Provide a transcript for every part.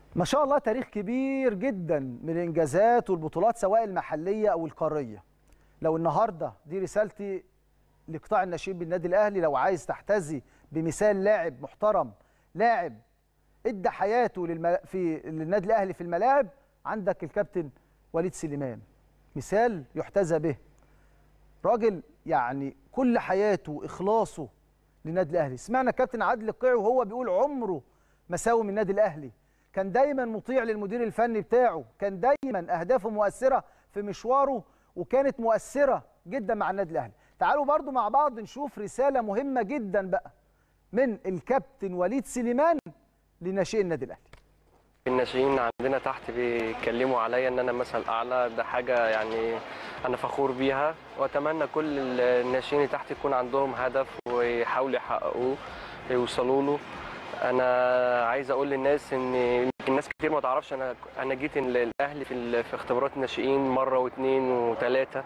ما شاء الله تاريخ كبير جدا من الانجازات والبطولات سواء المحليه او القاريه لو النهارده دي رسالتي لقطاع الناشئين بالنادي الاهلي لو عايز تحتذي بمثال لاعب محترم لاعب ادى حياته للم... في للنادي الاهلي في الملاعب عندك الكابتن وليد سليمان مثال يحتذى به راجل يعني كل حياته واخلاصه للنادي الاهلي سمعنا الكابتن عادل القيعي وهو بيقول عمره ما ساوي من النادي الاهلي كان دايما مطيع للمدير الفني بتاعه كان دايما اهدافه مؤثره في مشواره وكانت مؤثره جدا مع النادي الاهلي تعالوا برضو مع بعض نشوف رساله مهمه جدا بقى من الكابتن وليد سليمان لناشئي النادي الاهلي الناشئين عندنا تحت بيتكلموا عليا ان انا مثل اعلى ده حاجه يعني انا فخور بيها واتمنى كل الناشئين اللي تحت يكون عندهم هدف ويحاولوا يحققوه يوصلوا له انا عايز اقول للناس ان يمكن ناس كتير ما تعرفش انا انا جيت الاهلي في ال- في اختبارات الناشئين مره واثنين وثلاثه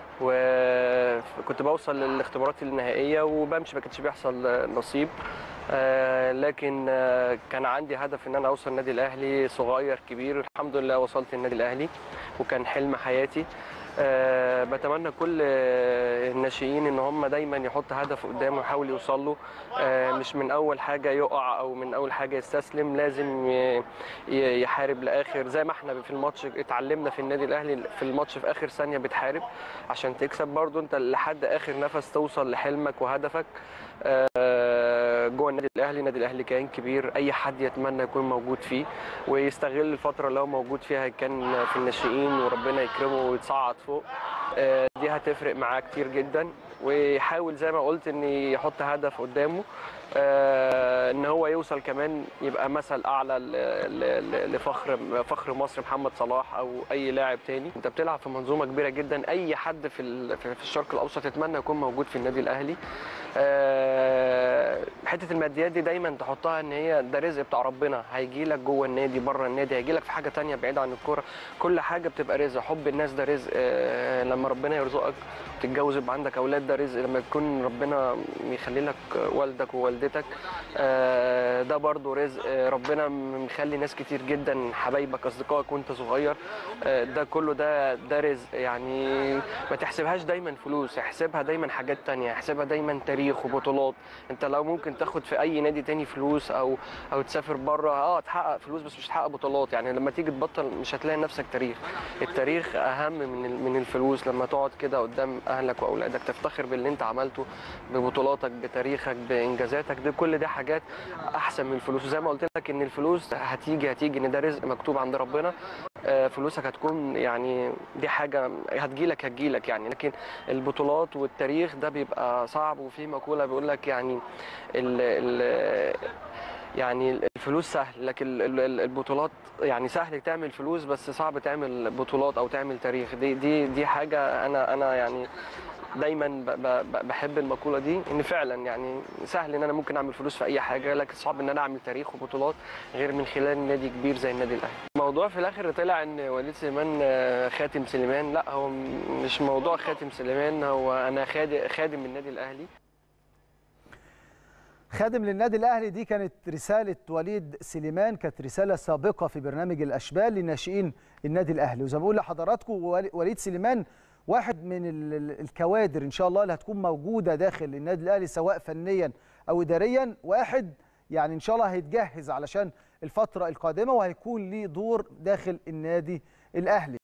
وكنت بوصل للاختبارات النهائيه وبمشي ما كانش بيحصل نصيب آه، لكن آه، كان عندي هدف ان انا اوصل النادي الاهلي صغير كبير الحمد لله وصلت النادي الاهلي وكان حلم حياتي آه، بتمنى كل آه، الناشئين ان هم دايما يحطوا هدف قدامه ويحاول يوصل له آه، مش من اول حاجه يقع او من اول حاجه يستسلم لازم ي- ي- يحارب لاخر زي ما احنا في الماتش اتعلمنا في النادي الاهلي في الماتش في اخر ثانيه بتحارب عشان تكسب برضو انت لحد اخر نفس توصل لحلمك وهدفك آه، جوه النادي الاهلي النادي الاهلي كيان كبير اي حد يتمنى يكون موجود فيه ويستغل الفتره اللي هو موجود فيها كان في الناشئين وربنا يكرمه ويتصعد فوق آه، دي هتفرق معاه كتير جدا ويحاول زي ما قلت ان يحط هدف قدامه آه، ان هو يوصل كمان يبقى مثل اعلى ل- ل- ل- لفخر فخر مصر محمد صلاح او اي لاعب تاني انت بتلعب في منظومه كبيره جدا اي حد في ال- في في الشرق الاوسط يتمنى يكون موجود في النادي الاهلي آه، حته الماديات دي دايما تحطها ان هي ده رزق بتاع ربنا هيجي لك جوه النادي بره النادي هيجي لك في حاجه تانية بعيده عن الكوره كل حاجه بتبقى رزق حب الناس ده رزق آه، لما ربنا يرزقك تتجوز يبقى عندك اولاد ده رزق لما يكون ربنا يخلي لك والدك ووالدتك آه، ده برضو رزق آه، ربنا مخلي ناس كتير جدا حبايبك اصدقائك وانت صغير آه، ده كله ده ده رزق يعني ما تحسبهاش دايما فلوس احسبها دايما حاجات تانية احسبها دايما تاريخ وبطولات انت لو ممكن تاخد في اي نادي تاني فلوس او او تسافر بره اه تحقق فلوس بس مش تحقق بطولات يعني لما تيجي تبطل مش هتلاقي نفسك تاريخ التاريخ اهم من ال- من الفلوس لما تقعد كده قدام اهلك واولادك تفتخر باللي انت عملته ببطولاتك بتاريخك بانجازاتك دي كل دي حاجات احسن من الفلوس وزي ما قلت لك ان الفلوس هتيجي هتيجي ان ده رزق مكتوب عند ربنا آه، فلوسك هتكون يعني دي حاجه هتجيلك هتجيلك يعني لكن البطولات والتاريخ ده بيبقى صعب وفي مقوله بيقول لك يعني ال ال يعني الفلوس سهل لكن ال- ال- البطولات يعني سهل تعمل فلوس بس صعب تعمل بطولات او تعمل تاريخ دي دي دي حاجه انا انا يعني دايما ب- ب- بحب المقوله دي ان فعلا يعني سهل ان انا ممكن اعمل فلوس في اي حاجه لكن صعب ان انا اعمل تاريخ وبطولات غير من خلال نادي كبير زي النادي الاهلي الموضوع في الاخر طلع ان وليد سليمان آه، خاتم سليمان لا هو م- مش موضوع خاتم سليمان هو انا خادم خادم النادي الاهلي خادم للنادي الاهلي دي كانت رساله وليد سليمان كانت رساله سابقه في برنامج الاشبال لناشئين النادي الاهلي وزي ما بقول لحضراتكم ولي- وليد سليمان واحد من ال- ال- الكوادر ان شاء الله اللي هتكون موجوده داخل النادي الاهلي سواء فنيا او اداريا واحد يعني ان شاء الله هيتجهز علشان الفتره القادمه وهيكون ليه دور داخل النادي الاهلي